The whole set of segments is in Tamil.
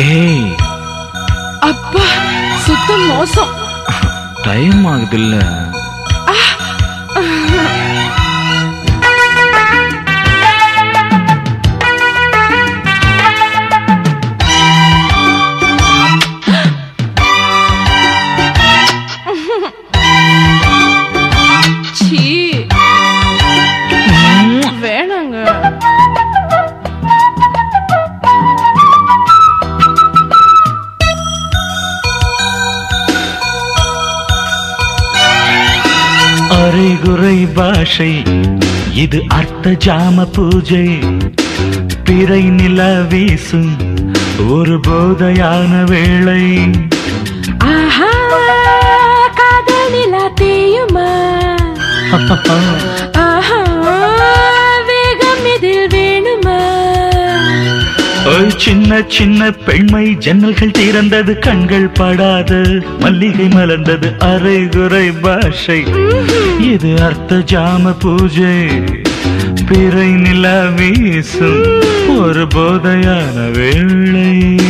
ஏய் அப்பா சுத்த மோசம் டைம் ஆகுதுல்ல சீ வேணாங்க அரைகுறை பாஷை இது அர்த்த ஜாம பூஜை பிறை நில வீசும் ஒரு போதையான வேளை ஆஹா காதல் நிலா தேயுமா ஆஹா வேகம் இதில் வேணுமா ஒரு சின்ன சின்ன பெண்மை ஜன்னல்கள் திறந்தது கண்கள் படாது மல்லிகை மலர்ந்தது அரைகுறை பாஷை இது அர்த்த ஜாம பூஜை பிறை நில வீசும் ஒரு போதையான வேளை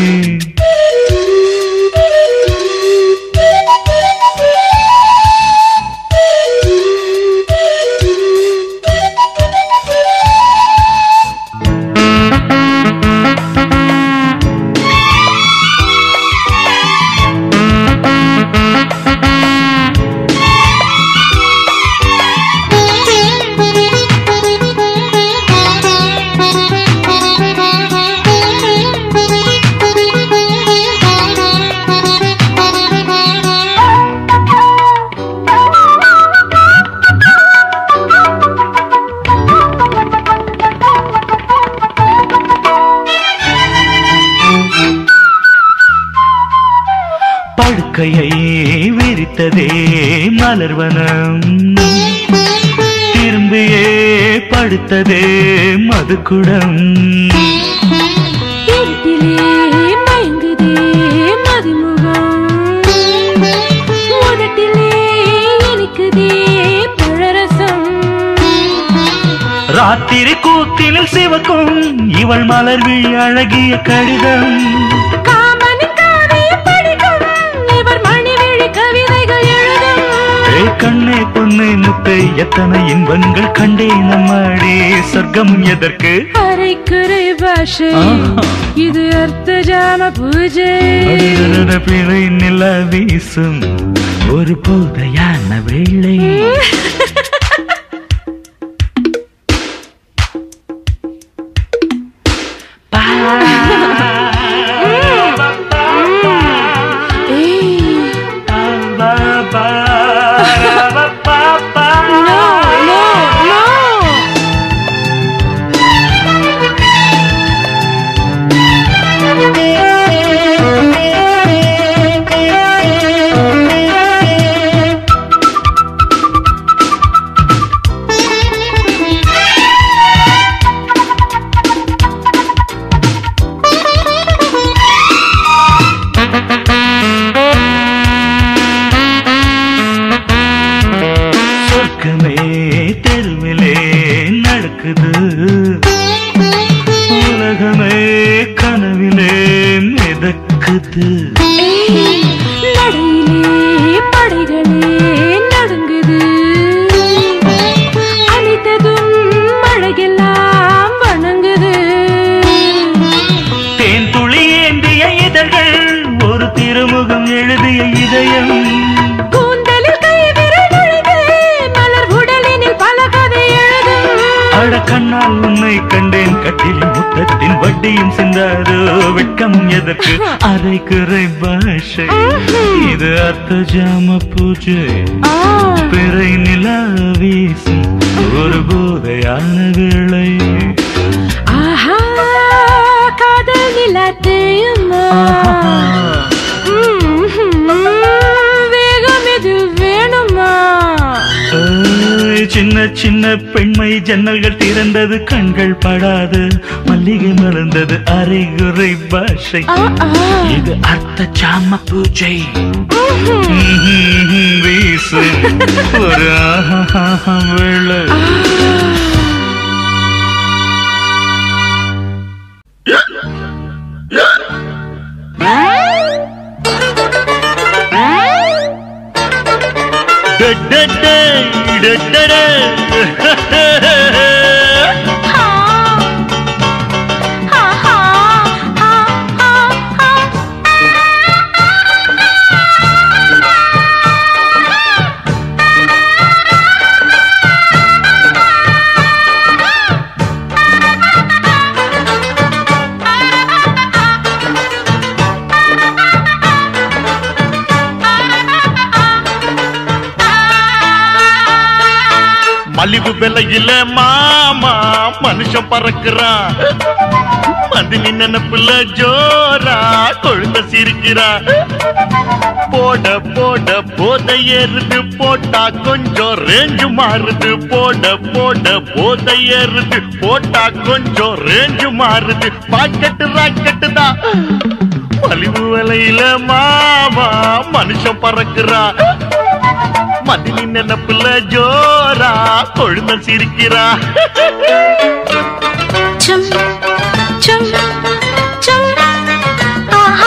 படுக்கையை விரித்ததே மலர்வனம் திரும்பியே படுத்ததே மதுக்குடம் இருட்டிலே மயங்குதே மதிமுகம் உதட்டிலே இனிக்குதே பழரசம் ராத்திரி கூத்தினில் சிவக்கும் இவள் மலர் விழி அழகிய கடிதம் காமனின் காவியம் படிக்கும் இவர் மணிவிழி கவிதைகள் எழுதும் ஏ கண்ணே பொண்ணே முத்தை எத்தனை இன்பங்கள் கண்டே நம்மாடே சொர்க்கம் எதற்கு அரைக்குறை பாஷை ஆஹா. இது அர்த்த ஜாம பூஜை அடடடட பிறை நில வீசும் ஒரு போதையான வேளை ஏய் நோ நோ நோ சொர்க்கமே தெருவிலே நடக்குது உலகமே கனவிலே மிதக்குது ஏய், நடையிலே படைகளே நடுங்குது அனைத்ததும் அழகெல்லாம் வணங்குது தேன் துளி ஏந்திய இதழ்கள் ஒரு திருமுகம் எழுதிய இதயம் கூந்தலில் கை விரல் நுழைந்து மலர் உடலினில் பல கதை எழுதும் அட கண்ணால் உன்னை கண்டேன் கட்டில் முத்தத்தின் வட்டியும் சிந்தாது வெட்கம் எதற்கு அரை குறை பாஷை இது அர்த்த ஜாம பூஜை ஆ, பிறை நிலா வீசும் ஒரு போதையான வேளை ஆஹா காதல் நிலத்தையுமா வேகம் இது வேணுமா ஏய், சின்ன சின்ன பெண்மை ஜன்னல்கள் திறந்தது கண்கள் படாது மல்லிகை மலர்ந்தது அரை குறை பாஷை ஆ, ஆ. இது அர்த்த ஜாம பூஜை ம்ஹும். ம்ஹும், வீசு ஒரு ஆஹா வேளை டடடே, டடடே. ஹா ஹா ஹா ஹா ஹா ஹா மலிவு விலையில மாமா மனுஷன் பறக்குறான் மதினி நினைப்புல ஜோரா கொழுந்த சிரிக்கிறா போட போட போத ஏறுது போட்டா கொஞ்சம் ரேஞ்சு மாறுது போட போட போத ஏறுது போட்டா கொஞ்சம் ரேஞ்சு மாறுது பாக்கெட்டு ராக்கெட்டு தான் மலிவு விலையில மாமா மனுஷன் பறக்குறா மதினி நினைப்புல ஜோரா கொழுந்த சிரிக்கிறா Chum, chum, chum, aha.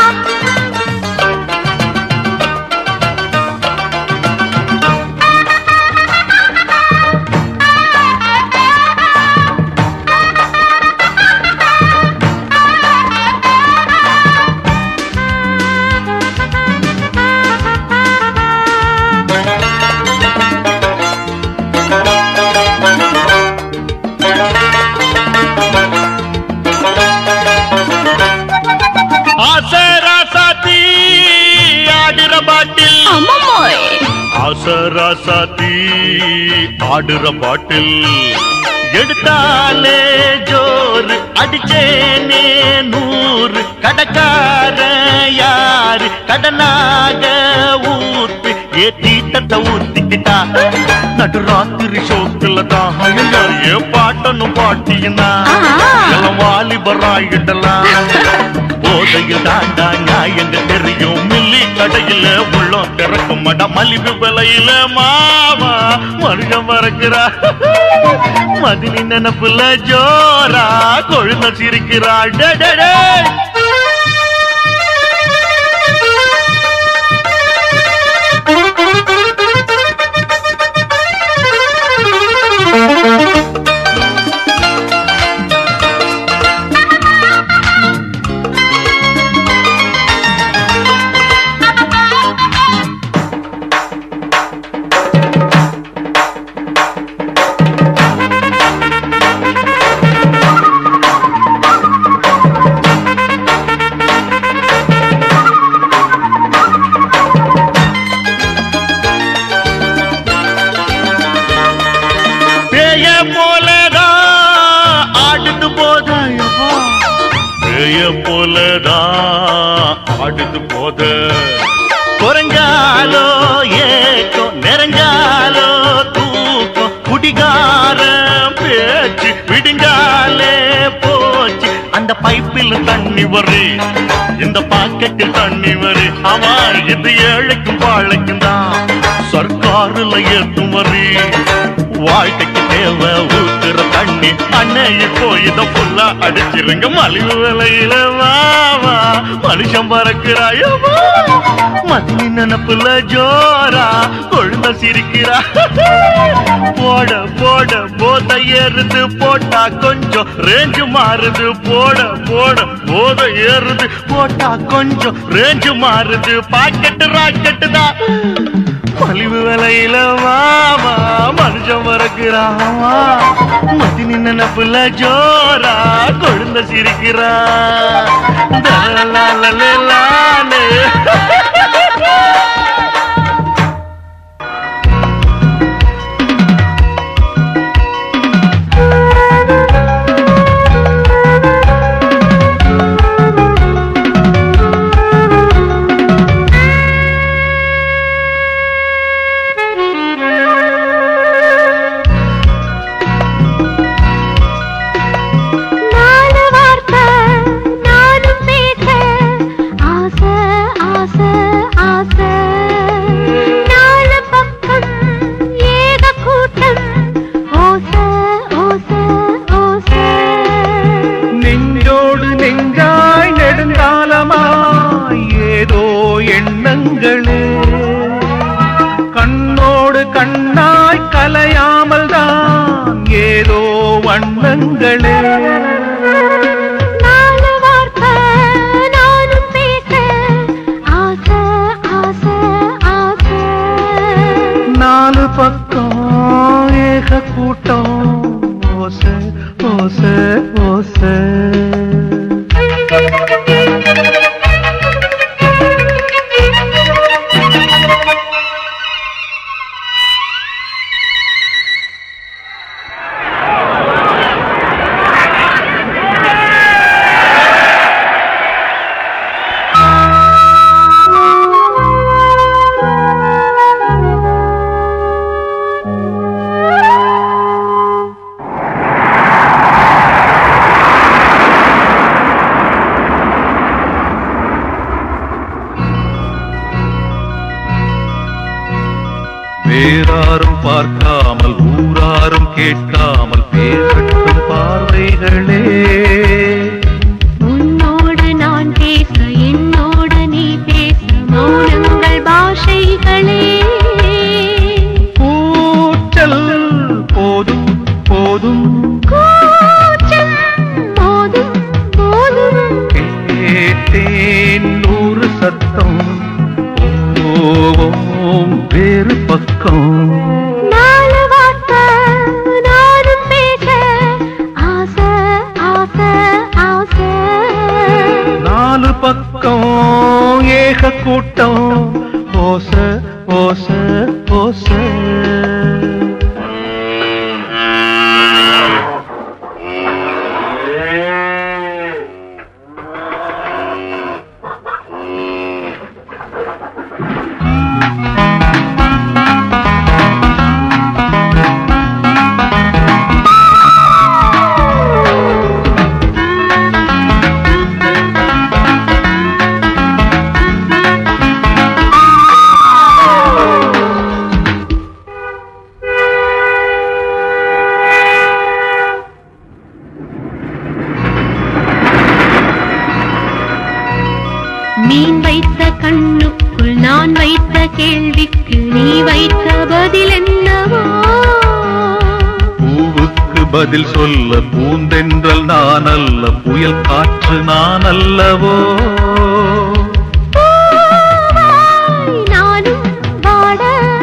ஆசராசாத்தி ஆடுற பாட்டில் அம்மம்மோய். ஆசராசாத்தி ஆடுற பாட்டில் எடுத்தாலே ஜோறு அடிச்சேனே நூறு கடக்கார யாரு கடனாக ஊத்து ஏத்தீட்டத்தை ஊத்திக்கிட்டா நடு ராத்திரி ஷோக்குல தான் ஐயா, ஏன் பாட்டனும் பாட்டியனா ஆஹா. எல்லாம் வாலிபராயிடலாம் போதையில் தாண்டா நியாயங்க தெரியும் மில்லி கடையில உள்ளம் திறக்கும் மட மலிவு விலையில மாவா மனுஷன் மறக்கிறா மதினி நினப்புல ஜோரா கொழுந்த சிரிக்கிறா டடடே பேய போலதான் ஆடுது போதாயப்பா பேய போலதான் ஆடுது போத குறைஞ்சாலோ ஏக்கம் நிறைஞ்சாலோ தூக்கம் குடிகார பேச்சு விடிஞ்சாலே போச்சு அந்த பைப்பில் தண்ணி வரு இந்த பாக்கெட்டில் தண்ணி வரு ஆமா இது ஏழைக்கும் வாழைக்கும் தான் சர்க்காருல ஏற்றும் வரி வாழ்க்கைக்கு தேவை ஊத்துற தண்ணி அண்ணன் இப்போ இத ஃபுல்லா அடிச்சிருங்க மலிவு விலையில வாவா மனுஷன் பறக்கிறாயோ மதினி நினப்புல ஜோரா கொழுந்த சிரிக்கிறா போட போட போத ஏறுது போட்டா கொஞ்சம் ரேஞ்சு மாறுது போட போட போத ஏறுது போட்டா கொஞ்சம் ரேஞ்சு மாறுது பாக்கெட்டு ராக்கெட்டு தான் மலிவு விலையில வாமா மனுஷன் மறக்கிறாமா மதினி நினப்புல ஜோரா கொழுந்த சிரிக்கிறா தலலலலலானே. நாலு வார்த்தை நானும் பேச ஆசை ஆசை பார்க்காமல் ஊராரும் கேட்காமல் பேசட்டும் பார்வைகளே உன்னோடு நான் பேச என்னோடு நீ பேச மௌனங்கள் பாஷைகளே கூச்சல் போதும் போதும் கூச்சம் போதும் போதும் கேட்டேன் நூறு சத்தம் போவோம் வேறு பக்கம் நாலு வார்த்தை நானும் பேச ஆசை ஆசை ஆசை நாலு பக்கம் ஏக கூட்டம் ஓச ஓச ஓச மீன் வைத்த கண்ணுக்குள் நான் வைத்த கேள்விக்கு நீ வைத்த பதில் என்னவோ பூவுக்கு பதில் சொல்ல பூந்தென்றல் நான் அல்ல புயல் காற்று நான் அல்லவோ பூவாய் நானும் வாட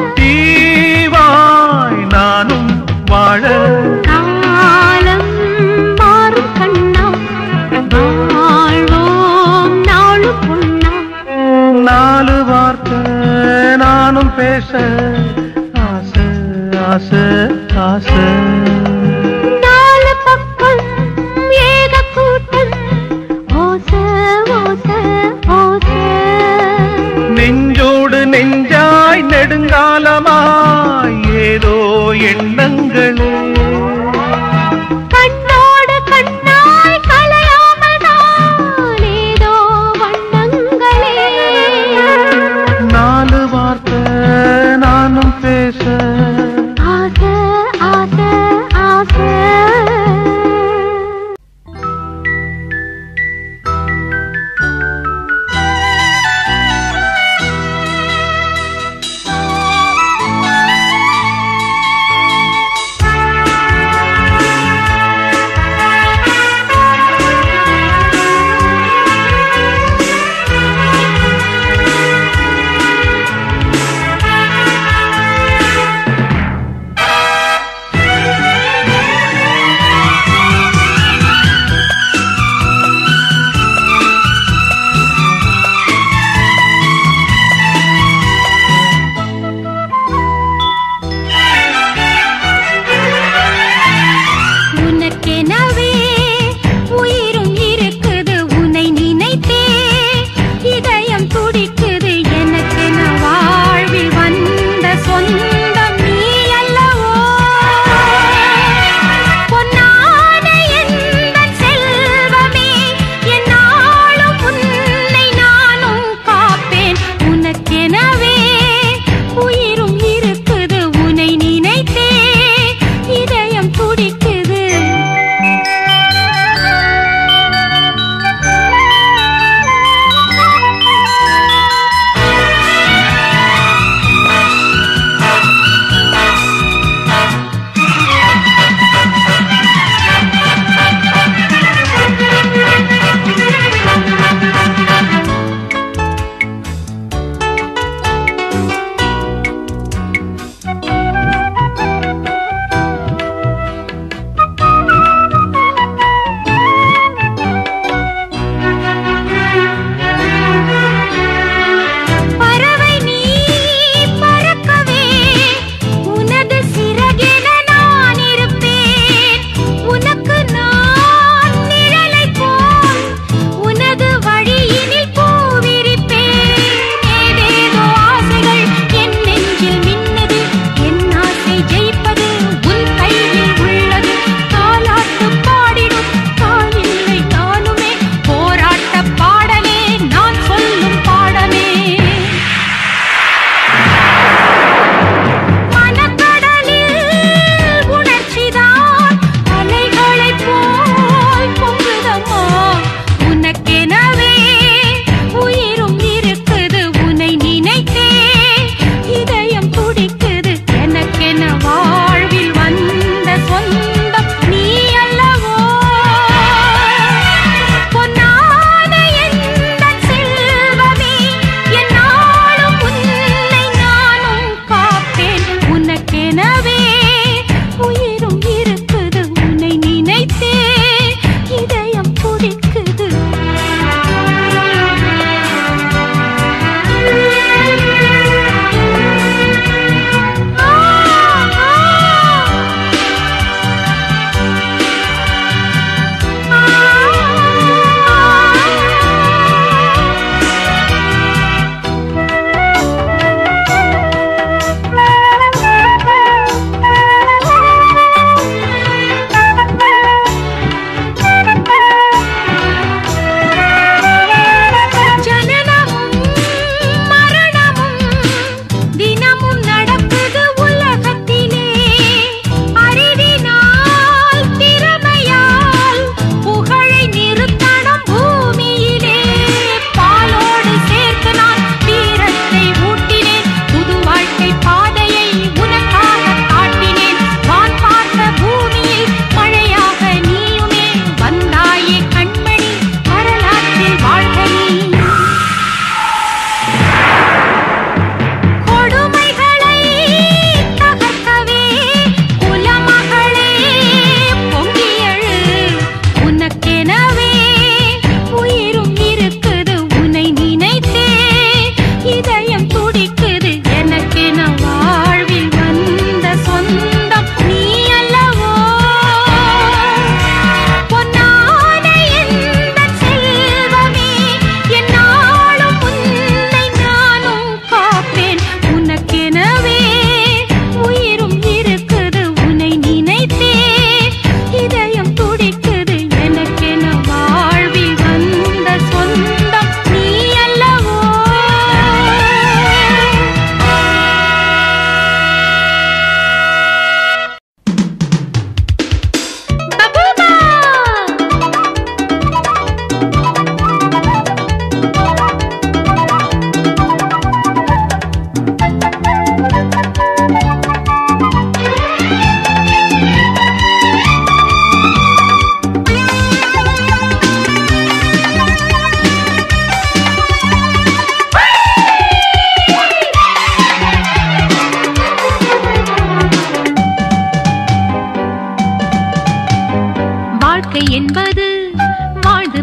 தீவாய் நானும் வாழ காலம் மாறும் கண்ணா வாழ்வோம் நாளும் பொன்னா நாலு வார்த்தை நானும் பேச ஆசை ஆசை ஆசை நாலு பக்கம் ஏக கூட்டம் ஓச ஓச ஓச நெஞ்சோடு நெஞ்சாய் நெடுங்காலமாய் ஏதோ எண்ணங்களே கண்ணோடு கண்ணாய் கலையாமல் தான் ஏதோ வண்ணங்களே நாலு வார்த்தை நானும் பேச ஆசை ஆசை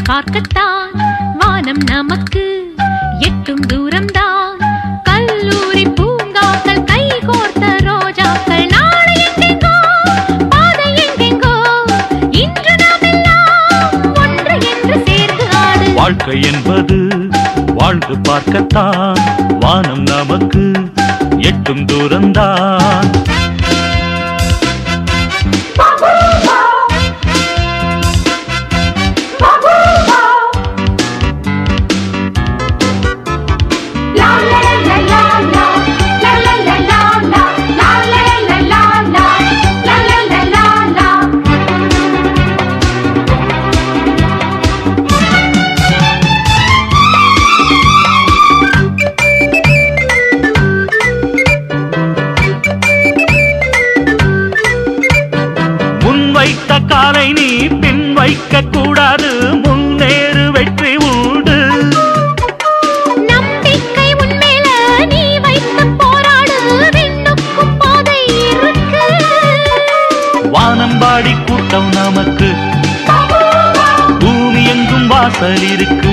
பார்க்கத்தான் வானம் நமக்கு எட்டும் தூரம்தான் கல்லூரி பூங்காக்கள் கை கோர்த்த ரோஜாக்கள் நாளை எங்கெங்கோ பாதை எங்கெங்கோ இன்று நாம் எல்லாம் ஒன்று என்று சேர்ந்து ஆடு வாழ்க்கை என்பது வாழ்ந்து பார்க்கத்தான் வானம் நமக்கு எட்டும் தூரம்தான் முன் வைத்த காலை நீ பின் வைக்க கூடாது முன்னேறு வெற்றி உண்டு நம்பிக்கை உன்மேல நீ வைத்து போராடு விண்ணுக்கும் பாதை இருக்கு வானம்பாடி கூட்டம் நமக்கு பூமி எங்கும் வாசல் இருக்கு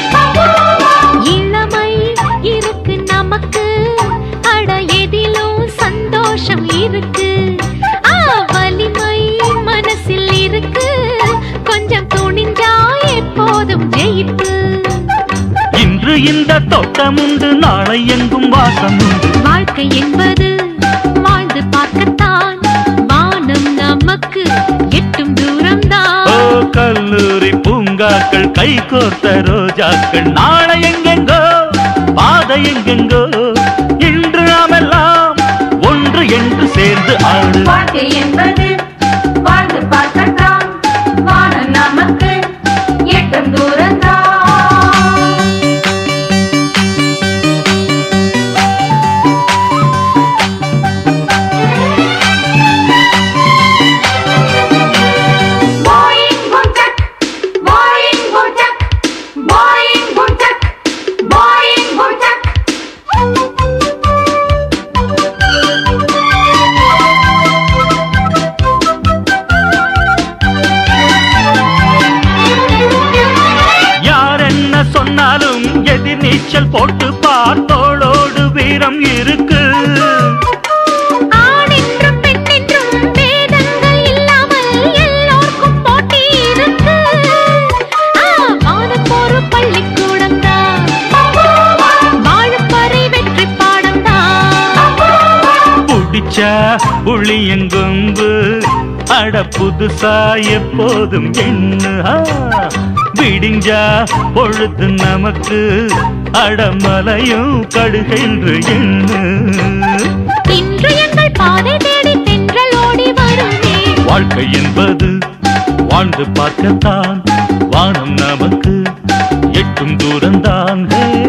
இளமை இருக்கு நமக்கு அட எதிலும் சந்தோஷம் இருக்கு ஆ, வலிமை மனசில் இருக்கு கொஞ்சம் துணிஞ்சா எப்போதும் ஜெயிப்பு இன்று இந்த தோட்டம் உண்டு நாளை எங்கும் வாசம் உண்டு வாழ்க்கை என்பது வாழ்ந்து பார்க்கத்தான் வானம் நமக்கு எட்டும் ஓ தூரம்தான் கல்லூரி பூங்காக்கள் கை கோர்த்த ரோஜாக்கள் நாளை எங்கெங்கோ பாதை எங்கெங்கோ இன்று நாமெல்லாம் ஒன்று என்று சேர்ந்து ஆடு வாழ்க்கை என்பது வாழ்ந்து பார்க்கத்தான் வானம் நமக்கு எட்டும் தூரந்தான் Boing buntak, boing buntak, boing buntak, boing buntak. யார் என்ன சொன்னாலும் எதிர் நீச்சல் போட்டு பார்த்தோளோடு வீரம் இருக்கு ஆண் என்றும் பெண் என்றும் பேதங்கள் இல்லாமல் எல்லோருக்கும் போட்டி இருக்கு ஆ, வானம் ஒரு பள்ளிக்கூடம்தான் வாழுப்பறை வெற்றி பாடம்தான் புடிச்சா புளியங்கொம்பு அட புதுசா எப்போதும் எண்ணு ஆ, விடிஞ்சா பொழுது நமக்கு அடமலையும் கடுகென்று எண்ணு இன்று எங்கள் பாதை தேடி தென்றல் ஓடி வருமே வாழ்க்கை என்பது வாழ்ந்து பார்க்கத்தான் வானம் நமக்கு எட்டும் தூரம்தான் ஹே